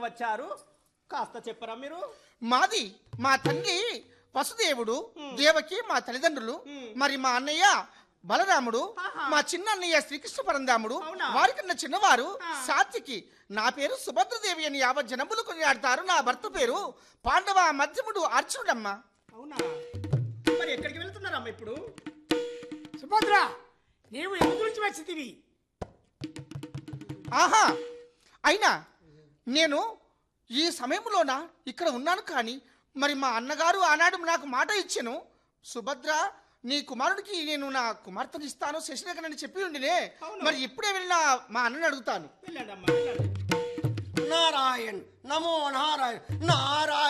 వచ్చారు కాస్త చెప్పరా మీరు మాది మా తండ్రి వసుదేవుడు దేవకి మా తల్లిదండ్రులు మరి మా అన్నయ్య బలరాముడు ఆహా. మా చిన్న అన్నయ్య శ్రీకృష్ణ పరందాముడు అవునా? వారికన్నా చిన్నవారు ఆ. సాత్వికి నా పేరు సుభద్రదేవి అని యావత్ జనములు కొనియాడతారు నా భర్త పేరు పాండవ మధ్యముడు అర్జునుడమ్మ అవునా మరి ఎక్కడికి వెళ్తున్నారమ్మ ఇప్పుడు సుభద్ర నీవు ఎందు గురించి వచ్చితివి ఆహా అయినా నేను ఈ సమయంలోన ఇక్కడ ఉన్నాను కానీ మరి మా అన్నగారు ఆనాడు నాకు మాట ఇచ్చాను సుభద్ర నీ కుమారుడికి నేను నా కుమార్తెని ఇస్తాను శశిరేఖనని చెప్పి ఉండినే అవును. మరి ఇప్పుడే వెళ్ళిన మా అన్నని అడుగుతాను వెళ్ళండి అమ్మా వెళ్ళండి నారాయణ్ నమో నారాయణ్ నారాయణ